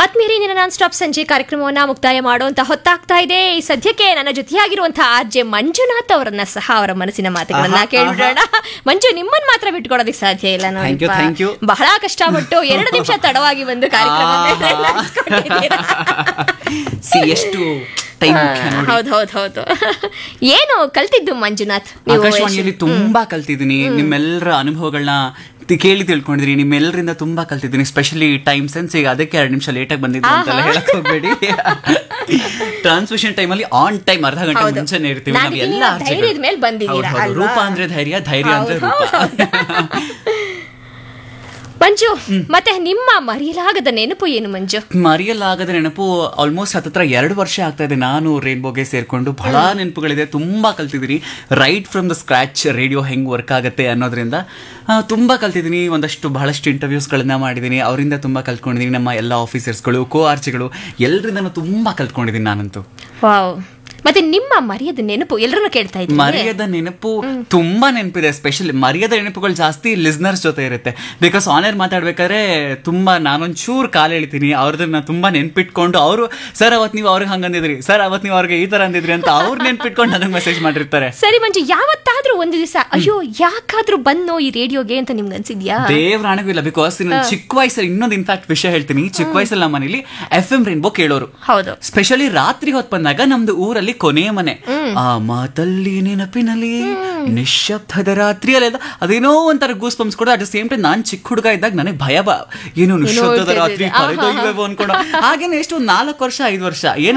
ಆತ್ಮೀಯರೇ ನಿನ್ನ non stop ಸಂಜೆ ಕಾರ್ಯಕ್ರಮವನ್ನ ಮುಕ್ತಾಯ ಮಾಡುವಂತ ಹೊತ್ತಾಗ್ತಾ ಇದೆ ಈ ಸದ್ಯಕ್ಕೆ ನನ್ನ ಜೊತೆಯಾಗಿರುವಂತಹ ಆರ್ ಜೆ ಮಂಜುನಾಥ್ ಅವರನ್ನ ಸಹ ಅವರ ಮನಸ್ಸಿನ ಮಾತುಗಳನ್ನ ಆಹಾ, ಕೇಳ್ಬಿಡೋಣ ಮಂಜು ನಿಮ್ಮನ್ನ ಮಾತ್ರ ಬಿಟ್ಕೊಡೋದಕ್ಕೆ ಸಾಧ್ಯ ಇಲ್ಲ Thank you, ನೋಡಿಪ್ಪ. thank you. ಬಹಳ ಕಷ್ಟಪಟ್ಟು ಎರಡು ನಿಮಿಷ ತಡವಾಗಿ ಬಂದು ಕಾರ್ಯಕ್ರಮ ಸಿ ಎಷ್ಟು ಟೈಮ್ ನೋಡಿ ಹೌದು ಹೌದು ಹೌದು ಏನು ಕಲ್ತಿದ್ದು ಮಂಜುನಾಥ್ ನೀವು ಆಕಾಶವಾಣಿಯಲ್ಲಿ ತುಂಬಾ ಕಲ್ತಿದ್ದೀನಿ ನಿಮ್ಮೆಲ್ಲರ ಅನುಭವಗಳನ್ನ ತಿ- ಕೇಳಿ ತಿಳ್ಕೊಂಡಿದ್ದೀನಿ ನಿಮ್ಮೆಲ್ಲರಿಂದ ತುಂಬಾ ಕಲ್ತಿದ್ದೀನಿ ಸ್ಪೆಷಲಿ ಟೈಮ್ ಸೆನ್ಸ್ ಈಗ ಅದಕ್ಕೆ ಎರಡು ನಿಮಿಷ ಲೇಟ್ ಆಗಿ ಬಂದಿದ್ದು ಅಂತೆಲ್ಲ ಹೇಳಕ್ ಹೋಗ್ಬೇಡಿ ಟ್ರಾನ್ಸ್ಮಿಷನ್ ಟೈಮಲ್ಲಿ ಆನ್ ಟೈಮ್ ಅರ್ಧ ಗಂಟೆ ಹೌದು. ಮುಂಚೆನೆ ಇರ್ತೀವಿ ನಾನು ನಾವು ಎಲ್ಲ ನೀವು ಆರ್ಜೆಗಳು. ಧೈರ್ಯದ ಮೇಲೆ ಬಂದಿದ್ದೀರಾ, ಹೌದು, ಹೌದು. ಅಲ್ವಾ? ರೂಪ ಅಂದ್ರೆ ಧೈರ್ಯ ಧೈರ್ಯ ಅಂದ್ರೆ ಹೌದು, ರೂಪ ಮಂಜು ಮತ್ತೆ ನಿಮ್ಮ ಮರೆಯಲಾಗದ ನೆನಪು ಏನು ಮಂಜು ಮರೆಯಲಾಗದ ನೆನಪು ಆಲ್ಮೋಸ್ಟ್ ಹತ್ತತ್ರ ಎರಡು ವರ್ಷ ಆಗ್ತಾ ಇದೆ ನಾನು ರೇನ್ಬೋಗೆ ಸೇರ್ಕೊಂಡು ಬಹಳ ನೆನಪುಗಳಿದೆ ತುಂಬಾ ಕಲ್ತಿದ್ದೀನಿ right from the scratch radio ಹೆಂಗ್ ವರ್ಕ್ ಆಗುತ್ತೆ ಅನ್ನೋದ್ರಿಂದ ಆ, ತುಂಬಾ ಕಲ್ತಿದ್ದೀನಿ ಒಂದಷ್ಟು ಬಹಳಷ್ಟು ಇಂಟರ್ವ್ಯೂಸ್ಗಳನ್ನ ಮಾಡಿದ್ದೀನಿ ಅವರಿಂದ ತುಂಬಾ ಕಲ್ತ್ಕೊಂಡಿದ್ದೀನಿ ನಮ್ಮ ಎಲ್ಲ ಆಫೀಸರ್ಸ್ಗಳು ಕೋ ಆರ್ಚಿಗಳು ಎಲ್ಲರಿಂದನೂ ತುಂಬಾ ಕಲ್ತ್ಕೊಂಡಿದ್ದೀನಿ ನಾನಂತೂ ವಾವ್ ಮತ್ತೆ ನಿಮ್ಮ ಮರೆಯದ ನೆನಪು ಎಲ್ಲರನ್ನು ಕೇಳ್ತಾ ಇದ್ದೀನಿ ಮರೆಯದ ನೆನಪು ತುಂಬಾ ನೆನಪಿದೆ ಸ್ಪೆಷಲಿ ಮರೆಯದ ನೆನಪುಗಳು ಜಾಸ್ತಿ ಲಿಸ್ನರ್ಸ್ ಜೊತೆ ಇರುತ್ತೆ ಬಿಕಾಸ್ ಆನರ್ ಮಾತಾಡ್ಬೇಕಾದ್ರೆ ತುಂಬಾ ನಾನೊಂಚೂರು ಕಾಲು ಎಳಿತೀನಿ ಅವ್ರದನ್ನ ತುಂಬಾ ನೆನ್ಪಿಟ್ಕೊಂಡು ಅವರು ಸರ್ ಅವತ್ ನೀವು ಅವ್ರಿಗೆ ಹಂಗಂದಿದ್ರಿ ಸರ್ ಅವತ್ ನೀವು ಅವ್ರಿಗೆ ಈ ತರ ಅಂದಿದ್ರಿ ಅಂತ ಅವ್ರು ನೆನ್ಪಿಟ್ಕೊಂಡು ನನಗೆ ಮೆಸೇಜ್ ಮಾಡಿರ್ತಾರೆ ಸರಿ ಮಂಜು ಯಾವತ್ತಾದ್ರೂ ಒಂದು ದಿವಸ ಅಯ್ಯೋ ಯಾಕಾದ್ರೂ ಬಂದೋ ಈ ರೇಡಿಯೋಗೆ ಅಂತ ನಿಮ್ಗೆ ಅನ್ಸಿದ್ಯಾ ದೇವ್ರಾಣಗೂ ಇಲ್ಲ ಬಿಕಾಸ್ ನಾನು ಚಿಕ್ಕ ವಯಸ್ಸಲ್ಲಿ ಇನ್ನೊಂದು ಇನ್ಫ್ಯಾಕ್ಟ್ ವಿಷಯ ಹೇಳ್ತೀನಿ ಚಿಕ್ಕ ವಯಸ್ಸಲ್ಲಿ ನಮ್ಮ ಮನೇಲಿ ಎಫ್ ಎಂ ರೈನ್ಬೋ ಕೇಳೋರು ಹೌದು ಸ್ಪೆಷಲಿ ರಾತ್ರಿ ಹೊತ್ತು ಬಂದಾಗ ನಮ್ದು ಊರಲ್ಲಿ ಕೊನೆಯ ಮನೆ ಆ ಮಾತಲ್ಲಿ ನೆನಪಿನಲ್ಲಿ ನಿಶ್ಶಬ್ದದ ರಾತ್ರಿಯಲ್ಲಿ ಅದ ಅದೇನೋ ಒಂಥರ ಗೂಸ್ ಪಂಪ್ಸ್ ಕೂಡ ಅಟ್ ಸೇಮ್ ಟೈಮ್ ನಾನ್ ಚಿಕ್ಕ ಹುಡುಗ ಇದ್ದಾಗ ನನಗೆ ಭಯ ಬ ಏನು ನಿಶ್ಶಬ್ದದ ಹೇಳ್ತಿದ್ದೀರಿ. ರಾತ್ರಿ ಆಹಾ. ಕರೆದೊಯ್ಯುವೆವೋ ಅನ್ಕೊಂಡು ಹಾಗೇನೆ ಎಷ್ಟು ನಾಲ್ಕು ವರ್ಷ ಐದು ವರ್ಷ ಏನ್